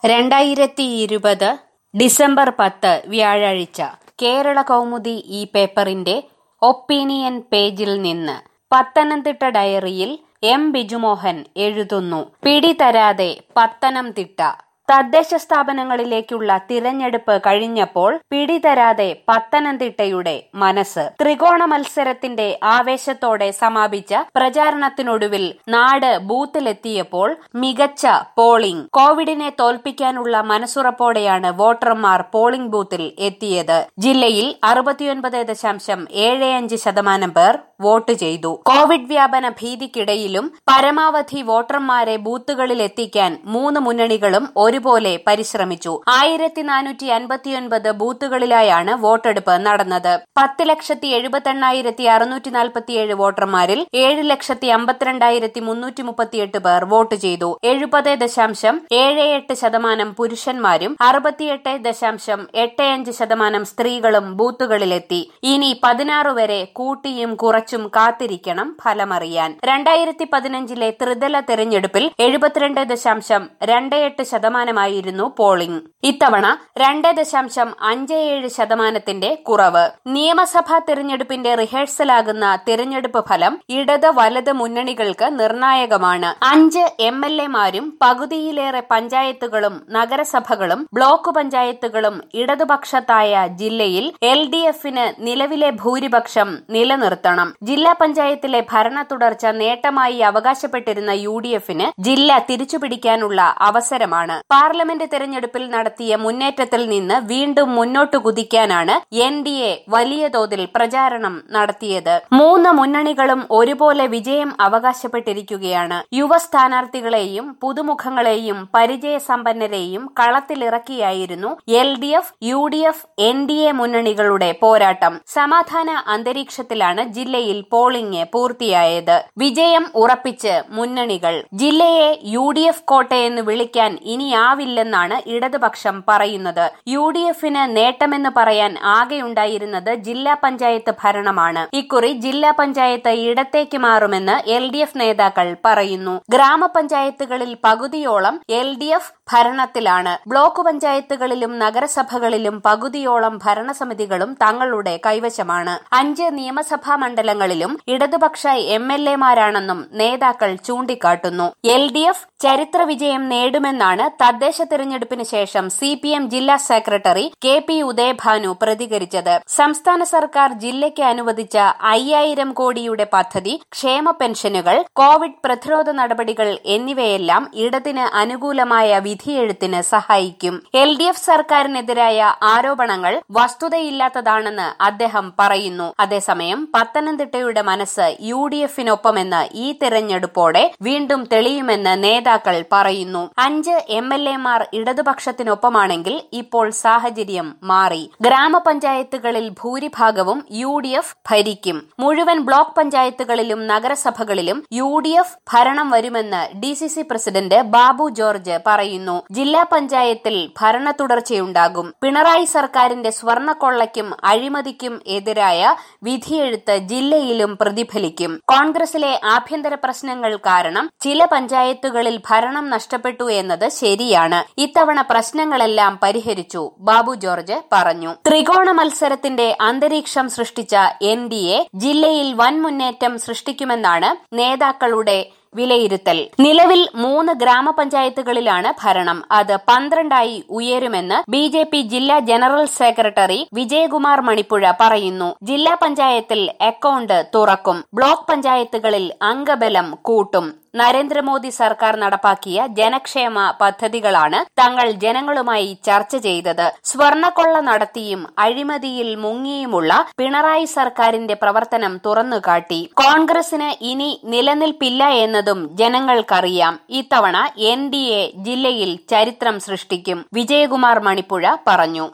രണ്ടായിരത്തി ഇരുപത് ഡിസംബർ പത്ത് വ്യാഴാഴ്ച കേരള കൗമുദി ഈ പേപ്പറിന്റെ ഒപ്പീനിയൻ പേജിൽ നിന്ന് പത്തനംതിട്ട ഡയറിയിൽ എം ബിജുമോഹൻ എഴുതുന്നു പിടിതരാതെ പത്തനംതിട്ട തദ്ദേശ സ്ഥാപനങ്ങളിലേക്കുള്ള തിരഞ്ഞെടുപ്പ് കഴിഞ്ഞപ്പോൾ പിടിതരാതെ പത്തനംതിട്ടയുടെ മനസ്സ് ത്രികോണ മത്സരത്തിന്റെ ആവേശത്തോടെ സമാപിച്ച പ്രചാരണത്തിനൊടുവിൽ നാട് ബൂത്തിലെത്തിയപ്പോൾ മികച്ച പോളിംഗ് കോവിഡിനെ തോൽപ്പിക്കാനുള്ള മനസ്സുറപ്പോടെയാണ് വോട്ടർമാർ പോളിംഗ് ബൂത്തിൽ എത്തിയത് ജില്ലയിൽ അറുപത്തിയൊൻപത് ദശാംശം ഏഴ് അഞ്ച് ശതമാനം പേർ വോട്ട് ചെയ്തു കോവിഡ് വ്യാപന ഭീതിക്കിടയിലും പരമാവധി വോട്ടർമാരെ ബൂത്തുകളിൽ എത്തിക്കാൻ മൂന്ന് മുന്നണികളും ഒരുപോലെ പരിശ്രമിച്ചു ആയിരത്തി നാനൂറ്റി അൻപത്തിയൊൻപത് ബൂത്തുകളിലായാണ് വോട്ടെടുപ്പ് നടന്നത് പത്ത് ലക്ഷത്തി എഴുപത്തെണ്ണായിരത്തി അറുന്നൂറ്റി നാൽപ്പത്തിയേഴ് വോട്ടർമാരിൽ ഏഴ് ലക്ഷത്തി അമ്പത്തിരണ്ടായിരത്തി മുന്നൂറ്റി മുപ്പത്തിയെട്ട് പേർ വോട്ട് ചെയ്തു എഴുപത് ദശാംശം ഏഴ് എട്ട് ശതമാനം പുരുഷന്മാരും അറുപത്തിയെട്ട് ദശാംശം എട്ട് അഞ്ച് ശതമാനം സ്ത്രീകളും ബൂത്തുകളിലെത്തി ഇനി പതിനാറ് വരെ കൂട്ടിയും കുറച്ചും കാത്തിരിക്കണം ഫലമറിയാൻ രണ്ടായിരത്തി പതിനഞ്ചിലെ ത്രിതല തെരഞ്ഞെടുപ്പിൽ എഴുപത്തിരണ്ട് ദശാംശം രണ്ട് എട്ട് ശതമാനമായിരുന്നു പോളിംഗ് ഇത്തവണ രണ്ട് ദശാംശം അഞ്ച് ഏഴ് ശതമാനത്തിന്റെ കുറവ് നിയമസഭാ തെരഞ്ഞെടുപ്പിന്റെ റിഹേഴ്സലാകുന്ന തെരഞ്ഞെടുപ്പ് ഫലം ഇടത് വലത് മുന്നണികൾക്ക് നിർണായകമാണ് അഞ്ച് എം എൽ എമാരും പകുതിയിലേറെ പഞ്ചായത്തുകളും നഗരസഭകളും ബ്ലോക്ക് പഞ്ചായത്തുകളും ഇടതുപക്ഷത്തായ ജില്ലയിൽ എൽ ഡി എഫിന് നിലവിലെ ഭൂരിപക്ഷം നിലനിർത്തണം ജില്ലാ പഞ്ചായത്തിലെ ഭരണ തുടർച്ച നേട്ടമായി അവകാശപ്പെട്ടിരുന്ന യു ഡി എഫിന് ജില്ല തിരിച്ചുപിടിക്കാനുള്ള അവസരമാണ് പാർലമെന്റ് തെരഞ്ഞെടുപ്പിൽ നടത്തിയ മുന്നേറ്റത്തിൽ നിന്ന് വീണ്ടും മുന്നോട്ടു കുതിക്കാനാണ് എൻ ഡി എ വലിയ തോതിൽ പ്രചാരണം നടത്തിയത് മൂന്ന് മുന്നണികളും ഒരുപോലെ വിജയം അവകാശപ്പെട്ടിരിക്കുകയാണ് യുവ സ്ഥാനാർത്ഥികളെയും പുതുമുഖങ്ങളെയും പരിചയസമ്പന്നരെയും കളത്തിലിറക്കിയായിരുന്നു L D F U D F N D A മുന്നണികളുടെ പോരാട്ടം സമാധാന അന്തരീക്ഷത്തിലാണ് ജില്ലയിൽ പോളിംഗ് പൂർത്തിയായത് വിജയം ഉറപ്പിച്ച് മുന്നണികൾ ജില്ലയെ യു ഡി എഫ് കോട്ടയെന്ന് വിളിക്കാൻ ഇനിയാവില്ലെന്നാണ് ഇടതുപക്ഷം പറയുന്നത് യു ഡി എഫിന് നേട്ടമെന്ന് പറയാൻ ആകെയുണ്ടായിരുന്നത് ജില്ലാ പഞ്ചായത്ത് ഭരണമാണ് ഇക്കുറി ജില്ലാ പഞ്ചായത്ത് ഇടത്തേക്ക് മാറുമെന്ന് എൽ ഡി എഫ് നേതാക്കൾ പറയുന്നു ഗ്രാമപഞ്ചായത്തുകളിൽ പകുതിയോളം എൽ ഡി എഫ് ഭരണത്തിലാണ് ബ്ലോക്ക് പഞ്ചായത്തുകളിലും നഗരസഭകളിലും പകുതിയോളം ഭരണസമിതികളും തങ്ങളുടെ കൈവശമാണ് അഞ്ച് നിയമസഭാ മണ്ഡലങ്ങളിലും ഇടതുപക്ഷ എം എൽ എമാരാണെന്നും നേതാക്കൾ ചൂണ്ടിക്കാട്ടുന്നു എൽ ഡി എഫ് ചരിത്ര വിജയം നേടുമെന്നാണ് തദ്ദേശ തെരഞ്ഞെടുപ്പിന് ശേഷം സി പി എം ജില്ലാ സെക്രട്ടറി കെ പി ഉദയഭാനു പ്രതികരിച്ചത് സംസ്ഥാന സർക്കാർ ജില്ലയ്ക്ക് അനുവദിച്ച അയ്യായിരം കോടിയുടെ പദ്ധതി ക്ഷേമ പെൻഷനുകൾ കോവിഡ് പ്രതിരോധ നടപടികൾ എന്നിവയെല്ലാം ഇടതിന് അനുകൂലമായ വിധിയെഴുത്തിന് സഹായിക്കും എൽ ഡി എഫ് സർക്കാരിനെതിരായ ആരോപണങ്ങൾ വസ്തുതയില്ലാത്തതാണെന്ന് അദ്ദേഹം പറയുന്നു അതേസമയം പത്തനംതിട്ടയുടെ മനസ്സ് യു ഡി എഫിനൊപ്പമെന്ന് ഈ തെരഞ്ഞെടുപ്പോടെ വീണ്ടും തെളിയുമെന്ന് നേതാക്കൾ പറയുന്നു അഞ്ച് എം എൽ എമാർ ഇടതുപക്ഷത്തിനൊപ്പമാണെങ്കിൽ ഇപ്പോൾ സാഹചര്യം മാറി ഗ്രാമപഞ്ചായത്തുകളിൽ ഭൂരിഭാഗവും യു ഡി എഫ് ഭരിക്കും മുഴുവൻ ബ്ലോക്ക് പഞ്ചായത്തുകളിലും നഗരസഭകളിലും യു ഡി എഫ് ഭരണം വരുമെന്ന് D C C president Babu George പറയുന്നു ജില്ലാ പഞ്ചായത്തിൽ ഭരണ തുടർച്ചയുണ്ടാകും പിണറായി സർക്കാരിന്റെ സ്വർണക്കൊള്ളയ്ക്കും അഴിമതിക്കും എതിരായ വിധിയെഴുത്ത് ജില്ലയിലും പ്രതിഫലിക്കും കോൺഗ്രസിലെ ആഭ്യന്തര പ്രശ്നങ്ങൾ കാരണം ചില പഞ്ചായത്തുകളിൽ ഭരണം നഷ്ടപ്പെട്ടു എന്നത് ശരിയാണ് ഇത്തവണ പ്രശ്നങ്ങളെല്ലാം പരിഹരിച്ചു ബാബു ജോർജ് പറഞ്ഞു ത്രികോണ മത്സരത്തിന്റെ അന്തരീക്ഷം സൃഷ്ടിച്ച എൻ ഡി എ ജില്ലയിൽ വൻ മുന്നേറ്റം സൃഷ്ടിക്കുമെന്നാണ് നേതാക്കളുടെ വിലയിരുത്തൽ നിലവിൽ മൂന്ന് ഗ്രാമപഞ്ചായത്തുകളിലാണ് ഭരണം അത് പന്ത്രണ്ടായി ഉയരുമെന്ന് ബി ജെ പി ജില്ലാ ജനറൽ സെക്രട്ടറി വിജയകുമാർ മണിപ്പുഴ പറയുന്നു ജില്ലാ പഞ്ചായത്തിൽ അക്കൌണ്ട് തുറക്കും ബ്ലോക്ക് പഞ്ചായത്തുകളിൽ അംഗബലം കൂട്ടും നരേന്ദ്രമോദി സർക്കാർ നടപ്പാക്കിയ ജനക്ഷേമ പദ്ധതികളാണ് തങ്ങൾ ജനങ്ങളുമായി ചർച്ച ചെയ്തത് സ്വർണക്കൊള്ള നടത്തിയും അഴിമതിയിൽ മുങ്ങിയുമുള്ള പിണറായി സർക്കാരിന്റെ പ്രവർത്തനം തുറന്നുകാട്ടി കോൺഗ്രസിന് ഇനി നിലനിൽപ്പില്ല എന്നതും ജനങ്ങൾക്കറിയാം ഇത്തവണ എൻ ഡി എ ജില്ലയിൽ ചരിത്രം സൃഷ്ടിക്കും വിജയകുമാർ മണിപ്പുഴ പറഞ്ഞു